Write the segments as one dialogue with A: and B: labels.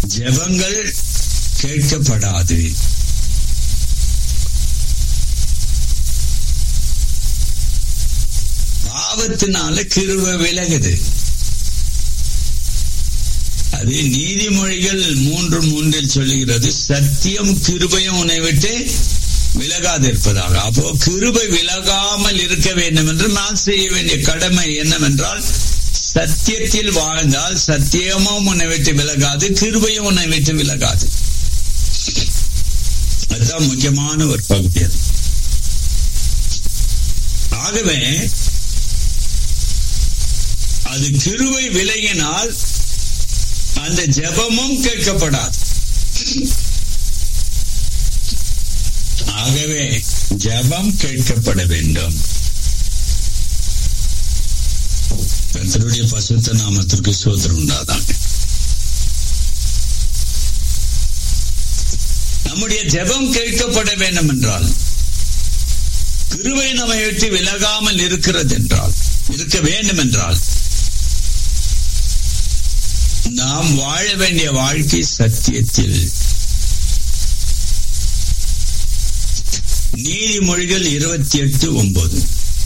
A: ஜெபங்கள் கேட்கப்படாது பாவத்தினால கிருப விலகுது அது நீதிமொழிகள் மூன்று மூன்றில் சொல்லுகிறது சத்தியம் கிருபையும் உன்னை விட்டு விலகாதிருப்பதாக அப்போ கிருபை விலகாமல் இருக்க வேண்டும் என்று நான் செய்ய வேண்டிய கடமை என்னவென்றால் சத்தியத்தில் வாழ்ந்தால் சத்தியமும் உன்னை விட்டு விலகாது கிருபையும் உன்னை விட்டு விலகாது அதுதான் முக்கியமான ஒரு பகுதி அது ஆகவே அது கிருவை விலகினால் அந்த ஜெபமும் கேட்கப்படாது ஆகவே ஜெபம் கேட்கப்பட வேண்டும் கர்த்தருடைய பசுத்த நாமத்திற்கு சோதரம் உண்டாதாங்க நம்முடைய ஜெபம் கேட்கப்பட வேண்டும் என்றால் கிருவை நம்மை விட்டு விலகாமல் இருக்கிறது என்றால் இருக்க வேண்டும் என்றால் நாம் வாழ வேண்டிய வாழ்க்கை சத்தியத்தில் நீதிமொழிகள் இருபத்தி எட்டு ஒன்பது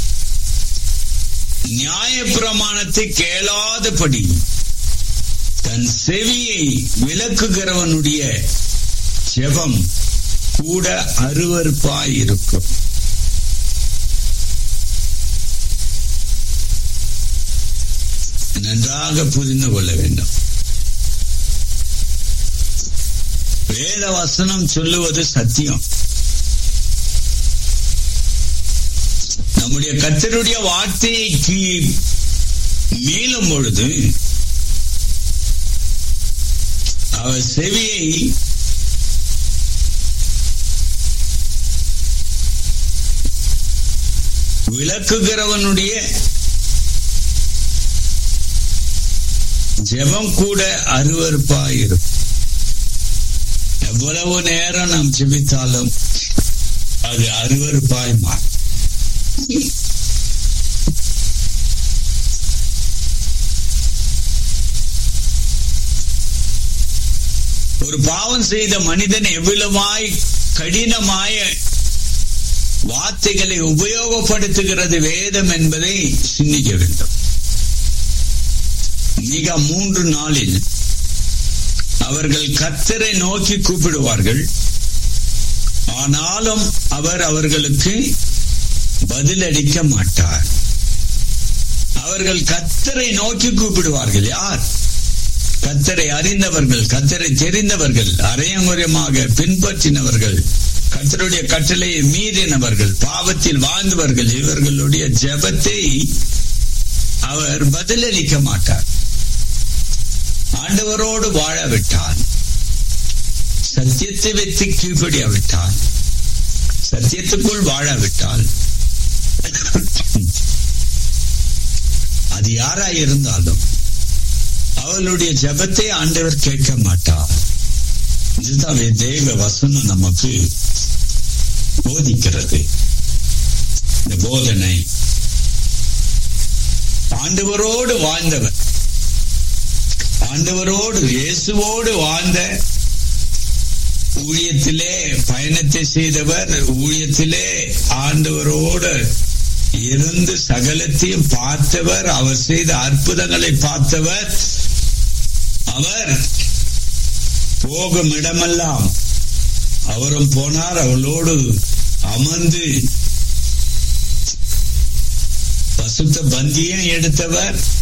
A: நியாயப்பிரமாணத்தை கேளாதபடி தன் செவியை விளக்குகிறவனுடைய ஜெபம் கூட அருவறுப்பாய் இருக்கும் நன்றாக புரிந்து கொள்ள வேண்டும் வேத வசனம் சொல்லுவது சத்தியம் நம்முடைய கத்தருடைய வார்த்தைக்கு மீளும் பொழுது அவர் செவியை விளக்குகிறவனுடைய ஜெபம் கூட அருவறுப்பாயிருக்கும் எவ்வளவு நேரம் நாம் ஜெபித்தாலும் அது அருவறுப்பாய் மாறும் ஒரு பாவம் செய்த மனிதன் எவ்வளவாய் கடினமாய வார்த்தைகளை உபயோகப்படுத்துகிறது வேதம் என்பதை சிந்திக்க வேண்டும் மிக மூன்று நாளில் அவர்கள் கத்தரை நோக்கி கூப்பிடுவார்கள் ஆனாலும் அவர் அவர்களுக்கு பதிலளிக்க மாட்டார் அவர்கள் கத்தரை நோக்கி கூப்பிடுவார்கள் யார் கத்தரை அறிந்தவர்கள் கத்தரை தெரிந்தவர்கள் அரையங்குறையமாக பின்பற்றினவர்கள் கத்தருடைய கட்டளையை மீறினவர்கள் பாவத்தில் வாழ்ந்தவர்கள் இவர்களுடைய ஜெபத்தை அவர் பதிலளிக்க மாட்டார் ஆண்டவரோடு வாழவிட்டார் சத்தியத்தை வைத்து கீழ்படியாவிட்டால் சத்தியத்துக்குள் வாழவிட்டால் அது யாராய் இருந்தாலும் அவளுடைய ஜபத்தை ஆண்டவர் கேட்க மாட்டார் இதுதான் தேவ வசனம் நமக்கு போதிக்கிறது இந்த போதனை ஆண்டவரோடு வாழ்ந்தவர் ஆண்டவரோடு இயேசுவோடு வாழ்ந்த ஊழியத்திலே பயணத்தை செய்தவர் ஊழியத்திலே ஆண்டவரோடு இருந்து சகலத்தையும் பார்த்தவர் அவர் செய்த அற்புதங்களை பார்த்தவர் அவர் போகும் இடமெல்லாம் அவரும் போனார் அவளோடு அமர்ந்து பசுத்த பந்தியும் எடுத்தவர்